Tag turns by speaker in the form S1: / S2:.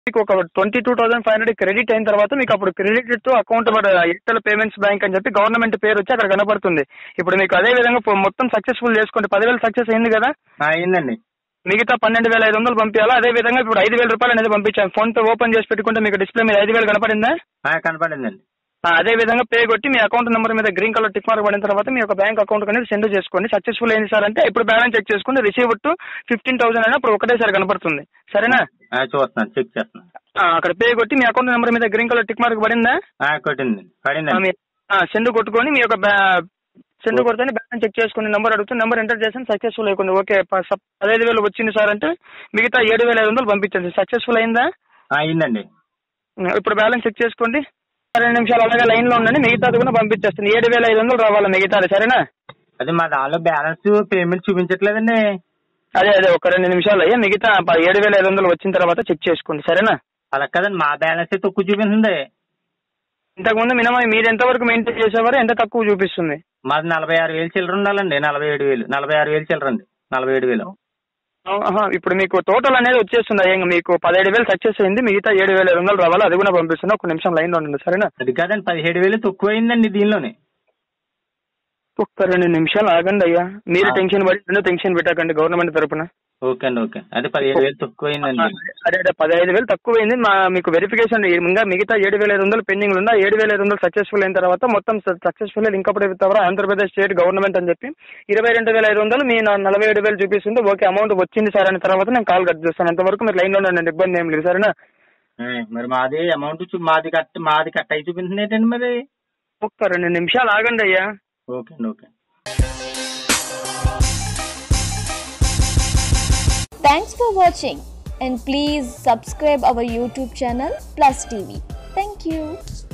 S1: మీకు ఒక twenty two thousand five hundred credit అయిన తర్వాత మీకు అప్పుడు credit to account Airtel Payments Bank అని చెప్పి గవర్నమెంట్ పేరు వచ్చి అక్కడ కనపడుతుంది ఇప్పుడు మీకు అదే విధంగా పొ- మొత్తం సక్సెస్ఫుల్ చేసుకోండి పదివేలు సక్సెస్ అయింది కదా
S2: ఆ, అయిందండి
S1: మిగతా పన్నెండు వేల ఐదు వందలు పంపించాలా అదే విధంగా ఇప్పుడు ఐదు వేల రూపాయలు అనేది పంపించాను ఫోన్ పే ఓపెన్ చేసి పెట్టుకుంటే మీకు డిస్ప్లే మీద ఐదు వేలు కనపడిందా
S2: ఆ, కనపడిందండి
S1: ఆ, అదే విధంగా పే కొట్టి మీ అకౌంట్ నెంబర్ మీద గ్రీన్ కలర్ టిక్ మార్క్ పడిన తర్వాత మీ యొక్క బ్యాంక్ అకౌంట్ అనేది సెండ్ చేసుకోండి సక్సెస్ఫుల్ అయింది సార్ అంటే ఇప్పుడు బ్యాలెన్స్ చెక్ చేసుకోండి రిసీవ్ టు ఫిఫ్టీన్ థౌసండ్ అయినా ఇప్పుడు ఒకటేసారి కనపడుతుంది సరేనా
S2: ఆ, చూస్తున్నాను చెక్ చేస్తున్నాను
S1: ఆ, అక్కడ పే కొట్టి మీ అకౌంట్ నెంబర్ మీద గ్రీన్ కలర్ టిక్ మార్క్ పడిందా
S2: ఆ, కొట్టిందండి పడిందండి
S1: సెండ్ కొట్టుకొని మీ యొక్క సెండ్ కొడితేనే బ్యాలెన్స్ చెక్ చేసుకుని నెంబర్ అడుగుతుంది నెంబర్ ఎంటర్ చేసాను సక్సెస్ఫుల్ అయిపోయింది ఓకే ప- సప్- పదహైదు వేలు వచ్చింది సార్ అంటే మిగతా ఏడు వేల ఐదు వందలు పంపించండి సక్సెస్ఫుల్ అయిందా
S2: ఆ, అయిందండి
S1: ఇప్పుడు బ్యాలెన్స్ చెక్ చేసుకోండి రెండు నిమిషాలు అలాగే లైన్ లో ఉండండి మిగతాది కూడా పంపించేస్తుంది ఏడు వేల ఐదు వందలు రావాలి మిగతాది సరేనా
S2: అది మా దానిలో బ్యాలెన్స్ పేమెంట్ చూపించట్లేదండి
S1: అదే అదే ఒక రెండు నిమిషాలు అయ్యా మిగతా ప- ఏడు వేల ఐదు వందలు వచ్చిన తర్వాత చెక్ చేసుకోండి సరేనా
S2: అలా కదండి మా బ్యాలెన్స్ తక్కువ చూపిస్తుంది
S1: ఇంతకుముందు మినిమం మీరు ఎంతవరకు మెయింటైన్ చేసేవారు ఎంత తక్కువ చూపిస్తుంది
S2: మాది నలభై ఆరు వేలు చిల్లర ఉండాలండి నలభై ఏడు వేలు నలభై ఆరు వేలు చిల్లర అండి నలభై ఏడు వేలు
S1: ఆహా, ఇప్పుడు మీకు టోటల్ అనేది వచ్చేస్తుంది అయ్యా మీకు పదిహేడు వేలు సక్సెస్ అయింది మిగతా ఏడు వేల ఐదు వందలు రావాలి అది కూడా పంపిస్తున్నా ఒక నిమిషం లైన్ లో ఉండండి సరేనా
S2: అది కాదండి పదిహేడు వేలు తక్కువ అయిందండి దీనిలోనే
S1: ఒక్క రెండు నిమిషాలు ఆగండి అయ్యా మీరు
S2: ఆ.
S1: టెన్షన్ పడి రెండు టెన్షన్ పెట్టకండి గవర్నమెంట్ తరపున
S2: ఓకే అండి ఓకే అదే పదిహేడు వేలు తక్కువ అయిందండి
S1: అదే అదే పదహైదు వేలు తక్కువైంది మా మీకు వెరిఫికేషన్ ఇంకా మిగతా ఏడు వేల ఐదు వందలు పెండింగ్ ఉందా ఏడు వేల ఐదు వందలు సక్సెస్ఫుల్ అయిన తర్వాత మొత్తం సక్సెస్ఫుల్ లింక్ అప్ అవుతారా ఆంధ్రప్రదేశ్ స్టేట్ గవర్నమెంట్ అని చెప్పి ఇరవై రెండు వేల ఐదు వందలు మీ నా- నలభై ఏడు వేలు చూపిస్తుంది ఓకే అమౌంట్ వచ్చింది సార్ అనే తర్వాత నేను కాల్ కట్ చేస్తాను అంతవరకు మీరు లైన్లో ఉండండి ఇబ్బంది ఏం లేదు సరేనా
S2: ఆ, మరి మాది అమౌంట్ చూ- మాది కట్ మాది కట్ అయి చూపించింది ఏంటండి మరి
S1: ఒక్క రెండు నిమిషాలు ఆగండి అయ్యా
S2: ఓకే అండి okay
S3: Thanks for watching and please subscribe our YouTube channel Plus TV. Thank you.